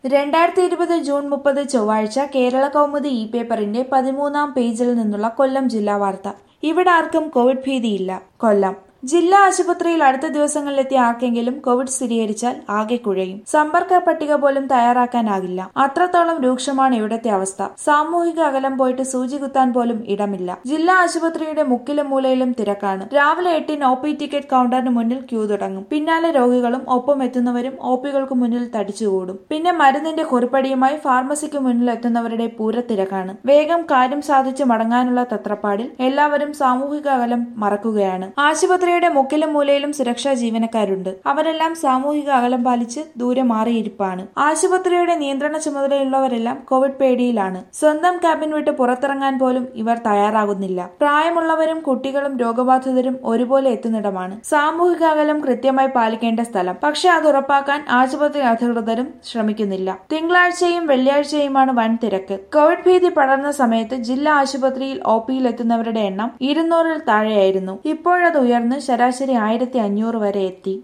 രണ്ടായിരത്തി ഇരുപത് ജൂൺ മുപ്പത് ചൊവ്വാഴ്ച കേരള കൗമുദി ഇ പേപ്പറിന്റെ പതിമൂന്നാം പേജിൽ നിന്നുള്ള കൊല്ലം ജില്ലാ വാർത്ത ഇവിടെ ആർക്കും കോവിഡ് ഭീതിയില്ല കൊല്ലം ജില്ലാ ആശുപത്രിയിൽ അടുത്ത ദിവസങ്ങളിലെത്തിയ ആർക്കെങ്കിലും കോവിഡ് സ്ഥിരീകരിച്ചാൽ ആകെ കുഴയും സമ്പർക്ക പട്ടിക പോലും തയ്യാറാക്കാനാകില്ല അത്രത്തോളം രൂക്ഷമാണ് ഇവിടത്തെ അവസ്ഥ സാമൂഹിക അകലം പോയിട്ട് സൂചി കുത്താൻ പോലും ഇടമില്ല ജില്ലാ ആശുപത്രിയുടെ മുക്കിലും മൂലയിലും തിരക്കാണ് രാവിലെ എട്ടിന് ഒ പി ടിക്കറ്റ് കൗണ്ടറിന് മുന്നിൽ ക്യൂ തുടങ്ങും പിന്നാലെ രോഗികളും ഒപ്പം എത്തുന്നവരും ഒ പികൾക്ക് മുന്നിൽ തടിച്ചുകൂടും പിന്നെ മരുന്നിന്റെ കുറിപ്പടിയുമായി ഫാർമസിക്ക് മുന്നിൽ എത്തുന്നവരുടെ പൂരത്തിരക്കാണ് വേഗം കാര്യം സാധിച്ച് മടങ്ങാനുള്ള തത്രപ്പാടിൽ എല്ലാവരും സാമൂഹിക അകലം മറക്കുകയാണ് ആശുപത്രിയുടെ മുക്കിലും മൂലയിലും സുരക്ഷാ ജീവനക്കാരുണ്ട് അവരെല്ലാം സാമൂഹിക അകലം പാലിച്ച് ദൂരെ മാറിയിരിപ്പാണ് ആശുപത്രിയുടെ നിയന്ത്രണ ചുമതലയുള്ളവരെല്ലാം കോവിഡ് പേടിയിലാണ് സ്വന്തം ക്യാബിൻ വിട്ട് പുറത്തിറങ്ങാൻ പോലും ഇവർ തയ്യാറാകുന്നില്ല പ്രായമുള്ളവരും കുട്ടികളും രോഗബാധിതരും ഒരുപോലെ എത്തുന്നിടമാണ് സാമൂഹിക അകലം കൃത്യമായി പാലിക്കേണ്ട സ്ഥലം പക്ഷെ അത് ഉറപ്പാക്കാൻ ആശുപത്രി അധികൃതരും ശ്രമിക്കുന്നില്ല തിങ്കളാഴ്ചയും വെള്ളിയാഴ്ചയുമാണ് വൻ തിരക്ക് കോവിഡ് ഭീതി പടർന്ന സമയത്ത് ജില്ലാ ആശുപത്രിയിൽ ഒ പിയിൽ എത്തുന്നവരുടെ എണ്ണം ഇരുന്നൂറിൽ താഴെയായിരുന്നു ഇപ്പോഴത് ഉയർന്ന് ശരാശരി ആയിരത്തി അഞ്ഞൂറ് വരെ എത്തി